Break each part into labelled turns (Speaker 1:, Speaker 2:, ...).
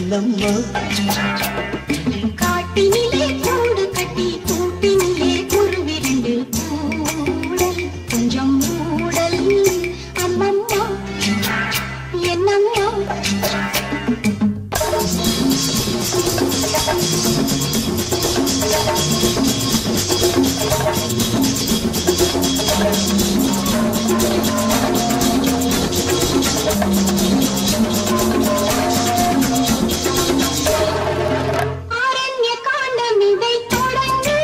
Speaker 1: என்னம்மா
Speaker 2: காட்டினிலே கூடு கட்டி கூட்டினிலே குருவிரண்டு கூடல் கொஞ்சம் மூடல் அம்மம்மா என்னம்மா ஆரண்ய காண்டம் இதை தொடங்கு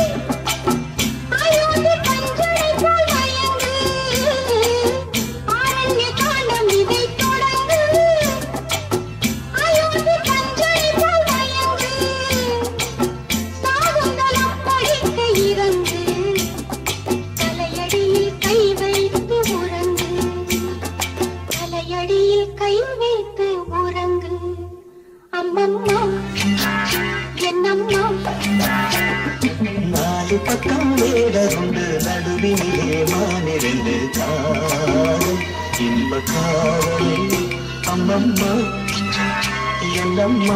Speaker 2: அயோத்தி பஞ்சனை போல் மயங்கு ஆரண்ய காண்டம் இதை தொடங்கு அயோத்தி பஞ்சனை போல் மயங்கு சாகுந்தலம் படிக்க இறங்கு தலையடியில் கை வைத்து உறங்கு தலையடியில் கை வைத்து உறங்கு அம்மம்மா என்னம்மா
Speaker 1: நாலு பக்கம் வேடருண்டு நடுவினிலே மானிரண்டு காதல் இன்ப காதல் அம்மம்மா என்னம்மா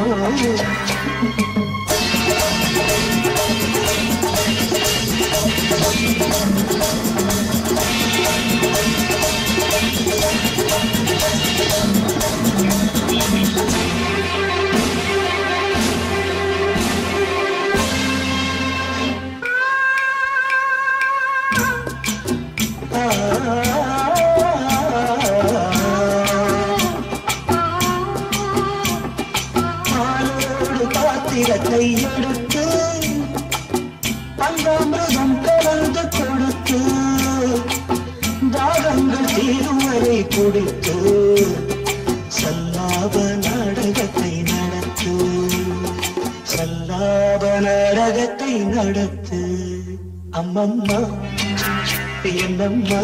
Speaker 1: பாலோடு பாத்திரத்தை எடுத்து பஞ்சாமிரதம் கலந்து கொடுத்து தாகங்கள் தீருவரை கொடுத்து சல்லாப நாடகத்தை நடத்து சல்லாப நாடகத்தை நடத்து அம்மம்மா என்னம்மா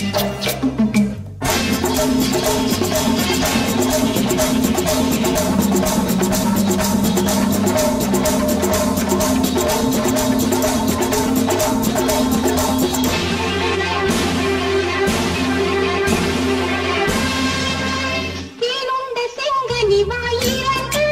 Speaker 2: தேனுண்ட செங்கனி வாயிரண்டு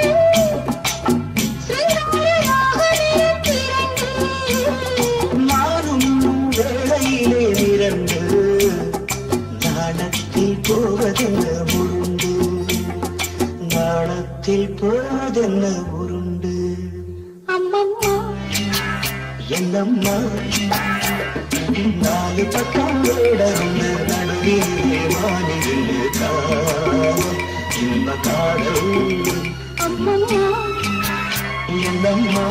Speaker 2: சிங்கார ராகமிரத்திரண்டு
Speaker 1: நானும் வேளையிலே நிரண்டு நாணத்தில் போவதென்ன உருண்டு நாணத்தில் போவதென்ன உருண்டு
Speaker 2: அம்மம்மா
Speaker 1: என்னம்மா நாலு பக்கம் வேடருந்து நடுவிலே வானிலே காதல் இன்ப காதல்
Speaker 2: அம்மம்மா
Speaker 1: என்னம்மா